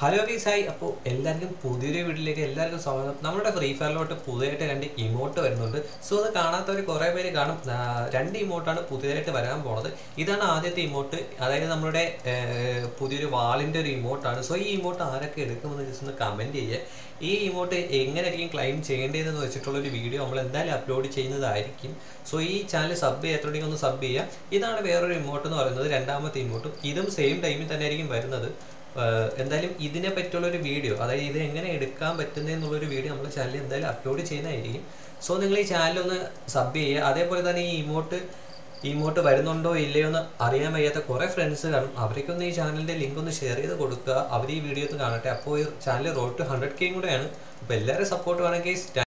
hello ഗീസായി അപ്പോൾ എല്ലാവർക്കും പുതിയൊരു വീട്ടിലേക്ക് എല്ലാവർക്കും സ്വാഗതം നമ്മുടെ ഫ്രീ ഫയറിലോട്ട് പുതിയതായിട്ട് രണ്ട് ഇമോട്ട് വരുന്നുണ്ട് സോ അത് കാണാത്തവർ കുറേ പേര് കാണും ആ, രണ്ട് ഇമോട്ടാണ് പുതിയതായിട്ട് വരാൻ പോണത് ഇതാണ് ആദ്യത്തെ ഇമോട്ട് അതായത് നമ്മുടെ ഏർ, പുതിയൊരു വാളിൻ്റെ ഒരു ഇമോട്ടാണ് സോ ഈ ഇമോട്ട് ആരൊക്കെ എടുക്കുമെന്ന് ജസ്റ്റ് ഒന്ന് കമൻറ്റ് ചെയ്യുക ഈ ഇമോട്ട് എങ്ങനെയായിരിക്കും ക്ലൈം ചെയ്യേണ്ടതെന്ന് വെച്ചിട്ടുള്ളൊരു വീഡിയോ നമ്മൾ എന്തായാലും അപ്ലോഡ് ചെയ്യുന്നതായിരിക്കും സോ ഈ ചാനൽ സബ് ചെയ്യാത്തുണ്ടെങ്കിൽ ഒന്ന് സബ് ചെയ്യുക ഇതാണ് വേറൊരു ഇമോട്ട് എന്ന് പറയുന്നത് രണ്ടാമത്തെ ഇമോട്ടും ഇതും സെയിം ടൈമിൽ തന്നെ ആയിരിക്കും വരുന്നത് ആഹ് എന്തായാലും ഇതിനെ പറ്റിയുള്ള ഒരു വീഡിയോ അതായത് ഇത് എങ്ങനെ എടുക്കാൻ പറ്റുന്നതെന്നുള്ളൊരു വീഡിയോ നമ്മുടെ ചാനലിൽ എന്തായാലും അപ്ലോഡ് ചെയ്യുന്നതായിരിക്കും സോ നിങ്ങൾ ഈ ചാനൽ ഒന്ന് സബ് ചെയ്യുക അതേപോലെ തന്നെ ഈ ഇമോട്ട് ഇമോട്ട് വരുന്നുണ്ടോ ഇല്ലയോ എന്ന് അറിയാൻ വയ്യാത്ത കുറേ ഫ്രണ്ട്സ് കാണും അവർക്കൊന്ന് ഈ ചാനലിൻ്റെ ലിങ്ക് ഒന്ന് ഷെയർ ചെയ്ത് കൊടുക്കുക അവർ ഈ വീഡിയോ ഒന്ന് കാണട്ടെ അപ്പോൾ ഈ ചാനൽ റോഡ് ടു ഹൺഡ്രഡ് കെയും കൂടെയാണ് അപ്പോൾ എല്ലാവരും സപ്പോർട്ട് വേണമെങ്കിൽ